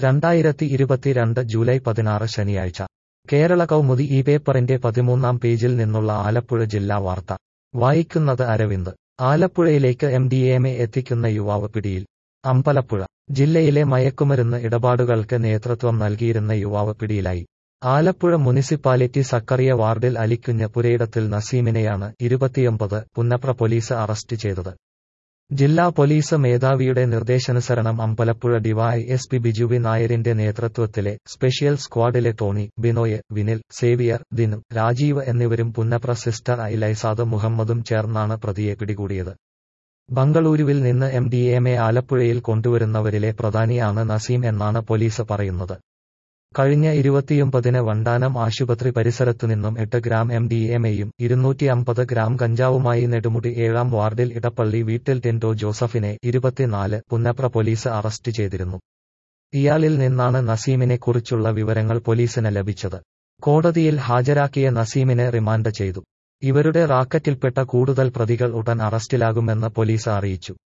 രണ്ടായിരത്തി ഇരുപത്തിരണ്ട് ജൂലൈ പതിനാറ് ശനിയാഴ്ച കേരള കൗമുദി ഈ പേപ്പറിന്റെ പതിമൂന്നാം പേജിൽ നിന്നുള്ള ആലപ്പുഴ ജില്ലാ വാർത്ത വായിക്കുന്നത് അരവിന്ദ് ആലപ്പുഴയിലേക്ക് എം ഡി എം എ എത്തിക്കുന്ന യുവാവ് പിടിയിൽ അമ്പലപ്പുഴ ജില്ലയിലെ മയക്കുമരുന്ന് ഇടപാടുകൾക്ക് നേതൃത്വം നൽകിയിരുന്ന യുവാവ് പിടിയിലായി ആലപ്പുഴ മുനിസിപ്പാലിറ്റി സക്കറിയ വാർഡിൽ അലിക്കുഞ്ഞ് പുരയിടത്തിൽ നസീമിനെയാണ് ഇരുപത്തിയൊമ്പത് പുന്നപ്ര പോലീസ് അറസ്റ്റ് ചെയ്തത് ജില്ലാ പോലീസ് മേധാവിയുടെ നിർദ്ദേശാനുസരണം അമ്പലപ്പുഴ ഡിവൈ എസ് പി ബിജുവി നായരിന്റെ നേതൃത്വത്തിലെ സ്പെഷ്യൽ സ്ക്വാഡിലെ ടോണി ബിനോയ് വിനിൽ സേവിയർ ദിനു രാജീവ് എന്നിവരും പുന്നപ്ര സിസ്റ്റർ ഐലൈസാദ് മുഹമ്മദും ചേർന്നാണ് പ്രതിയെ പിടികൂടിയത് ബംഗളൂരുവിൽ നിന്ന് എം ഡി എം എ ആലപ്പുഴയിൽ കൊണ്ടുവരുന്നവരിലെ പ്രധാനിയാണ് നസീം എന്നാണ് പോലീസ് പറയുന്നത് കഴിഞ്ഞ ഇരുപത്തിയൊമ്പതിന് വണ്ടാനം ആശുപത്രി പരിസരത്തുനിന്നും എട്ട് ഗ്രാം എം ഡി എം എയും ഇരുന്നൂറ്റി അമ്പത് ഗ്രാം കഞ്ചാവുമായി നെടുമുടി ഏഴാം വാർഡിൽ ഇടപ്പള്ളി വീട്ടിൽ ടെൻഡോ ജോസഫിനെ ഇരുപത്തിനാല് പുന്നപ്ര പോലീസ് അറസ്റ്റ് ചെയ്തിരുന്നു ഇയാളിൽ നിന്നാണ് നസീമിനെ കുറിച്ചുള്ള വിവരങ്ങൾ പോലീസിന് ലഭിച്ചത് കോടതിയിൽ ഹാജരാക്കിയ നസീമിനെ റിമാൻഡ് ചെയ്തു ഇവരുടെ റാക്കറ്റിൽപ്പെട്ട കൂടുതൽ പ്രതികൾ ഉടൻ അറസ്റ്റിലാകുമെന്ന് പോലീസ് അറിയിച്ചു